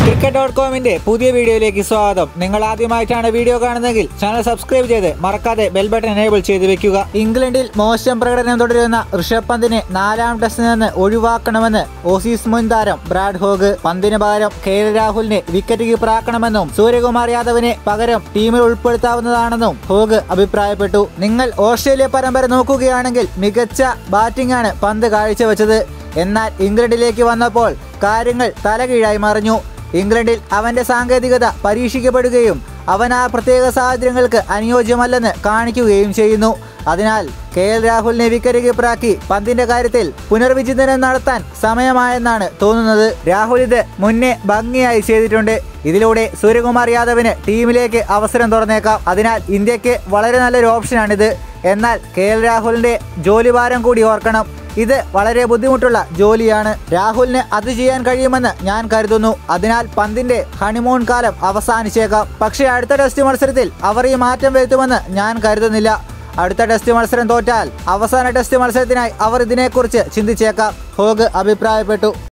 cricket dot കോമിന്റെ പുതിയ വീഡിയോയിലേക്ക് സ്വാഗതം നിങ്ങൾ ആദ്യമായിട്ടാണ് വീഡിയോ കാണുന്നതെങ്കിൽ ചാനൽ സബ്സ്ക്രൈബ് ചെയ്ത് മറക്കാതെ ബെൽ ബട്ടൺ എനേബിൾ ചെയ്ത് വെക്കുക ഇംഗ്ലണ്ടിൽ മോശം പ്രകടനം തുടരുന്ന ഋഷഭ് പന്തിനെ നാലാം ടെസ്റ്റിൽ നിന്ന് ഒഴിവാക്കണമെന്ന് ഓസീസ് മുൻ താരം ബ്രാഡ് ഹോഗ് പന്തിന് പകരം കെ എൽ രാഹുലിനെ വിക്കറ്റ് കീപ്പറാക്കണമെന്നും സൂര്യകുമാർ യാദവിനെ പകരം ടീമിൽ ഉൾപ്പെടുത്താവുന്നതാണെന്നും ഹോഗ് അഭിപ്രായപ്പെട്ടു നിങ്ങൾ ഓസ്ട്രേലിയ പരമ്പര നോക്കുകയാണെങ്കിൽ മികച്ച ബാറ്റിംഗ് ആണ് പന്ത് കാഴ്ചവെച്ചത് എന്നാൽ ഇംഗ്ലണ്ടിലേക്ക് വന്നപ്പോൾ കാര്യങ്ങൾ തലകീഴായി മറിഞ്ഞു ഇംഗ്ലണ്ടിൽ അവന്റെ സാങ്കേതികത പരീക്ഷിക്കപ്പെടുകയും അവൻ ആ പ്രത്യേക സാഹചര്യങ്ങൾക്ക് അനുയോജ്യമല്ലെന്ന് കാണിക്കുകയും ചെയ്യുന്നു അതിനാൽ കെ എൽ രാഹുലിനെ വിക്കറ്റ് കീപ്പറാക്കി പന്തിന്റെ കാര്യത്തിൽ പുനർവിചിന്തനം നടത്താൻ സമയമായെന്നാണ് തോന്നുന്നത് രാഹുൽ ഇത് മുന്നേ ഭംഗിയായി ചെയ്തിട്ടുണ്ട് ഇതിലൂടെ സൂര്യകുമാർ യാദവിന് ടീമിലേക്ക് അവസരം തുറന്നേക്കാം അതിനാൽ ഇന്ത്യക്ക് വളരെ നല്ലൊരു ഓപ്ഷനാണിത് എന്നാൽ കെ എൽ രാഹുലിന്റെ ജോലിഭാരം കൂടി ഓർക്കണം ഇത് വളരെ ബുദ്ധിമുട്ടുള്ള ജോലിയാണ് രാഹുലിന് അത് ചെയ്യാൻ കഴിയുമെന്ന് ഞാൻ കരുതുന്നു അതിനാൽ പന്തിന്റെ ഹണിമൂൺ കാലം അവസാനിച്ചേക്കാം പക്ഷേ അടുത്ത ടെസ്റ്റ് മത്സരത്തിൽ അവർ ഈ മാറ്റം വരുത്തുമെന്ന് ഞാൻ കരുതുന്നില്ല അടുത്ത ടെസ്റ്റ് മത്സരം തോറ്റാൽ അവസാന ടെസ്റ്റ് മത്സരത്തിനായി അവർ ഇതിനെക്കുറിച്ച് ചിന്തിച്ചേക്കാം ഹോഗ് അഭിപ്രായപ്പെട്ടു